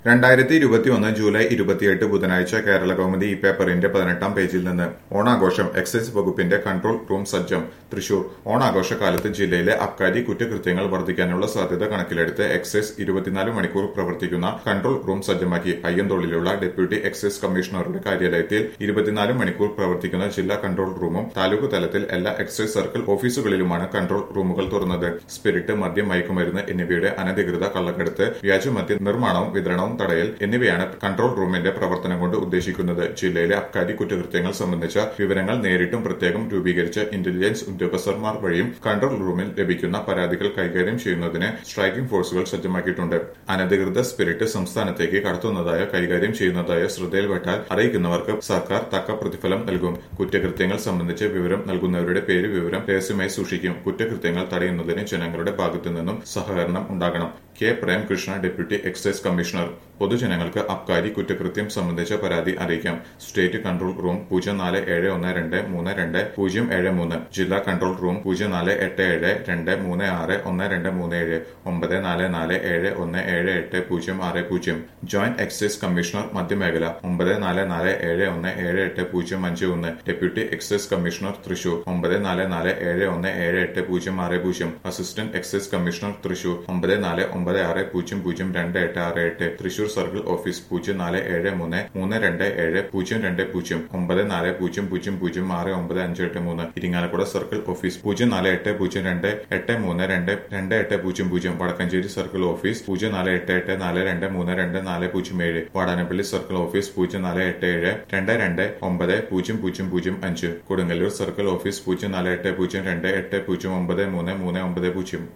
രണ്ടായിരത്തി ഇരുപത്തിയൊന്ന് ജൂലൈ ഇരുപത്തിയെട്ട് ബുധനാഴ്ച കേരള കൗമുദി ഈ പേപ്പറിന്റെ പതിനെട്ടാം പേജിൽ നിന്ന് ഓണാഘോഷം എക്സൈസ് വകുപ്പിന്റെ കൺട്രോൾ റൂം സജ്ജം തൃശൂർ ഓണാഘോഷകാലത്ത് ജില്ലയിലെ അബ്കാരി കുറ്റകൃത്യങ്ങൾ വർദ്ധിക്കാനുള്ള സാധ്യത കണക്കിലെടുത്ത് എക്സൈസ് ഇരുപത്തിനാല് മണിക്കൂർ പ്രവർത്തിക്കുന്ന കൺട്രോൾ റൂം സജ്ജമാക്കി അയ്യന്തോളിലുള്ള ഡെപ്യൂട്ടി എക്സൈസ് കമ്മീഷണറുടെ കാര്യാലയത്തിൽ ഇരുപത്തിനാല് മണിക്കൂർ പ്രവർത്തിക്കുന്ന ജില്ലാ കൺട്രോൾ റൂമും താലൂക്ക് തലത്തിൽ എല്ലാ എക്സൈസ് സർക്കിൾ ഓഫീസുകളിലുമാണ് കൺട്രോൾ റൂമുകൾ തുറന്നത് സ്പിരിറ്റ് മദ്യം മയക്കുമരുന്ന് എന്നിവയുടെ അനധികൃത കള്ളക്കടത്ത് വ്യാജമദ്യ നിർമ്മാണവും വിതരണവും തടയൽ എന്നിവയാണ് കൺട്രോൾ റൂമിന്റെ പ്രവർത്തനം കൊണ്ട് ഉദ്ദേശിക്കുന്നത് ജില്ലയിലെ അബ്കാരി കുറ്റകൃത്യങ്ങൾ സംബന്ധിച്ച വിവരങ്ങൾ നേരിട്ടും പ്രത്യേകം രൂപീകരിച്ച ഇന്റലിജൻസ് ഉദ്യോഗസ്ഥർമാർ വഴിയും കൺട്രോൾ റൂമിൽ ലഭിക്കുന്ന പരാതികൾ കൈകാര്യം ചെയ്യുന്നതിന് സ്ട്രൈക്കിംഗ് ഫോഴ്സുകൾ സജ്ജമാക്കിയിട്ടുണ്ട് അനധികൃത സ്പിരിറ്റ് സംസ്ഥാനത്തേക്ക് കടത്തുന്നതായോ കൈകാര്യം ചെയ്യുന്നതായോ ശ്രദ്ധയിൽപ്പെട്ടാൽ അറിയിക്കുന്നവർക്ക് സർക്കാർ തക്ക പ്രതിഫലം നൽകും കുറ്റകൃത്യങ്ങൾ സംബന്ധിച്ച് വിവരം നൽകുന്നവരുടെ പേര് വിവരം രഹസ്യമായി സൂക്ഷിക്കും കുറ്റകൃത്യങ്ങൾ തടയുന്നതിന് ജനങ്ങളുടെ ഭാഗത്തു നിന്നും സഹകരണം ഉണ്ടാകണം K Premkrishna deputy excise commissioner പൊതുജനങ്ങൾക്ക് അബ്കാരി കുറ്റകൃത്യം സംബന്ധിച്ച പരാതി അറിയിക്കാം സ്റ്റേറ്റ് കൺട്രോൾ റൂം പൂജ്യം നാല് ഏഴ് ഒന്ന് രണ്ട് മൂന്ന് രണ്ട് പൂജ്യം ഏഴ് മൂന്ന് ജില്ലാ കൺട്രോൾ റൂം പൂജ്യം നാല് എട്ട് ഏഴ് രണ്ട് മൂന്ന് ആറ് ഒന്ന് രണ്ട് മൂന്ന് ഏഴ് ഒമ്പത് നാല് നാല് ഏഴ് ഒന്ന് ഏഴ് എട്ട് പൂജ്യം ആറ് പൂജ്യം ജോയിന്റ് എക്സൈസ് കമ്മീഷണർ മധ്യമേഖല ഒമ്പത് നാല് നാല് ഏഴ് ഒന്ന് ഏഴ് എട്ട് പൂജ്യം അഞ്ച് ഒന്ന് ഡെപ്യൂട്ടി എക്സൈസ് കമ്മീഷണർ തൃശൂർ ഒമ്പത് നാല് നാല് ഏഴ് ഒന്ന് ഏഴ് എട്ട് പൂജ്യം ആറ് പൂജ്യം അസിസ്റ്റന്റ് എക്സൈസ് കമ്മീഷണർ തൃശൂർ ഒമ്പത് നാല് ഒമ്പത് ആറ് പൂജ്യം പൂജ്യം രണ്ട് എട്ട് ആറ് എട്ട് തൃശൂർ സർക്കിൾ ഓഫീസ് പൂജ്യം നാല് ഏഴ് മൂന്ന് മൂന്ന് രണ്ട് ഏഴ് പൂജ്യം രണ്ട് പൂജ്യം ഒമ്പത് നാല് പൂജ്യം പൂജ്യം പൂജ്യം ആറ് ഒമ്പത് അഞ്ച് എട്ട് മൂന്ന് ഇരിങ്ങാലക്കുട സർക്കിൾ ഓഫീസ് പൂജ്യം നാല് എട്ട് പൂജ്യം രണ്ട് എട്ട് മൂന്ന് രണ്ട് രണ്ട് എട്ട് പൂജ്യം പൂജ്യം വടക്കഞ്ചേരി സർക്കിൾ ഓഫീസ് പൂജ്യം നാല് എട്ട് എട്ട് നാല് രണ്ട് മൂന്ന് രണ്ട് നാല് പൂജ്യം ഏഴ് വാടാനപ്പള്ളി സർക്കിൾ ഓഫീസ് പൂജ്യം നാല് എട്ട് ഏഴ് രണ്ട് രണ്ട് ഒമ്പത് പൂജ്യം പൂജ്യം പൂജ്യം അഞ്ച് കൊടുങ്ങല്ലൂർ സർക്കിൾ ഓഫീസ് പൂജ്യം നാല് എട്ട് പൂജ്യം രണ്ട് എട്ട് പൂജ്യം ഒമ്പത് മൂന്ന് മൂന്ന് ഒമ്പത് പൂജ്യം